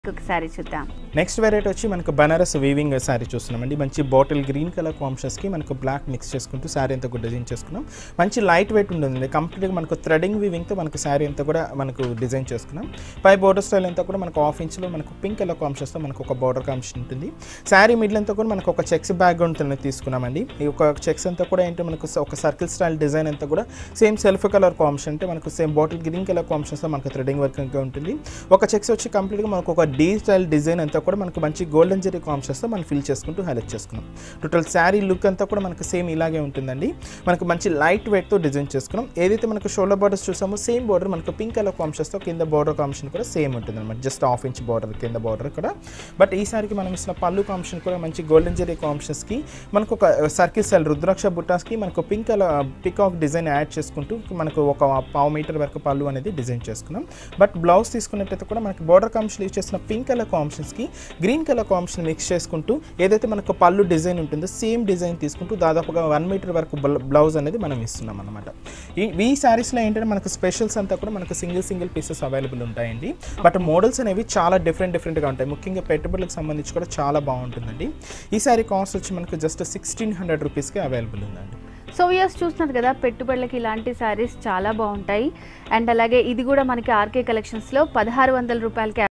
ఒక సారీ చూద్దాం next variety వచ్చి మనకు బనారస్ వీవింగ్ శారీ చూస్తున్నామండి మంచి బాటిల్ గ్రీన్ కలర్ కాంప్షన్స్కి మనకు బ్లాక్ మిక్స్ చేసుకుంటూ శారీ అంతా కూడా డిజైన్ చేసుకున్నాం మంచి లైట్ వెయిట్ ఉంటుంది కంప్లీట్గా మనకు థ్రెడింగ్ వీవింగ్తో మనకు శారీ అంతా కూడా మనకు డిజైన్ చేసుకున్నాం పై బోర్డర్ స్టైల్ అంతా కూడా మనకు హాఫ్ ఇంచ్లో మనకు పింక్ కలర్ కాంప్షన్స్తో మనకు ఒక బార్డర్ కాంప్షన్ ఉంటుంది శారీ మిడిల్ అంతా కూడా మనకు ఒక చెక్స్ బ్యాక్గ్రౌండ్ తీసుకున్నామండి ఈ ఒక చెక్స్ అంతా కూడా ఏంటంటే మనకు ఒక సర్కిల్ స్టైల్ డిజైన్ అంతా కూడా సేమ్ సెల్ఫ్ కలర్ కాంప్షన్ అంటే మనకు సేమ్ బాటిల్ గ్రీన్ కలర్ కాంప్షన్స్తో మనకు థ్రెడింగ్ వర్క్ ఇంకా ఉంటుంది ఒక చెక్స్ వచ్చి కంప్లీట్గా మనకు ఒక డీ స్టైల్ డిజైన్ అంతా కూడా మనకు మంచి గోల్డెన్ జెరీ కాంప్షన్స్తో మనం ఫిల్ చేసుకుంటూ హైలైట్ చేసుకున్నాం టోటల్ శారీ లుక్ అంతా కూడా మనకు సేమ్ ఇలాగే ఉంటుందండి మనకు మంచి లైట్ వెయిట్తో డిజైన్ చేసుకున్నాం ఏదైతే మనకు షోల్డర్ బార్డర్స్ చూసామో సేమ్ బార్డర్ మనకు పింక్ కలర్ కాంప్షన్స్తో కింద బార్డర్ కాంప్షన్ కూడా సేమ్ ఉంటుంది అనమాట జస్ట్ హాఫ్ ఇంచ్ బార్డర్ కింద బార్డర్ కూడా బట్ ఈసారికి మనం ఇచ్చిన పళ్ళు కాంప్షన్ కూడా మంచి గోల్డెన్ జెరీ కాంప్షన్స్కి మనకు ఒక సర్కిల్ స్టైల్ రుద్రాక్ష బుట్టాస్కి మనకు pink colour peacock design add చేసుకుంటూ మనకు ఒక పావు మీటర్ వరకు పళ్ళు అనేది డిజైన్ చేసుకున్నాం బట్ బ్లౌజ్ తీసుకున్నట్టయితే కూడా మనకి బార్డర్ కాంప్షన్ యూజ్ చేసిన పింక్ కలర్ కాంప్షన్స్కి గ్రీన్ కలర్ కాంప్షన్ మిక్స్ చేసుకుంటూ ఏదైతే మనకు పళ్ళు డిజైన్ ఉంటుందో సేమ్ డిజైన్ తీసుకుంటూ దాదాపుగా వన్ మీటర్ వరకు బ్లౌజ్ అనేది మనం ఇస్తున్నాం అనమాట ఈ ఈ శారీస్లో ఏంటంటే మనకు స్పెషల్స్ అంతా కూడా మనకు సింగిల్ సింగిల్ పీసెస్ అవైలబుల్ ఉంటాయండి బట్ మోడల్స్ అనేవి చాలా డిఫరెంట్ డిఫరెంట్గా ఉంటాయి ముఖ్యంగా పెట్టుబడులకు సంబంధించి కూడా చాలా బాగుంటుందండి ఈ శారీ కాస్ట్ వచ్చి మనకు జస్ట్ సిక్స్టీన్ హండ్రెడ్ రూపీస్కి అవైలబుల్ ఉందండి సో ఇయర్స్ చూస్తున్నారు కదా పెట్టుబడులకి ఇలాంటి శారీస్ చాలా బాగుంటాయి అండ్ అలాగే ఇది కూడా మనకి ఆర్కే కలెక్షన్స్లో పదహారు వందల రూపాయలకి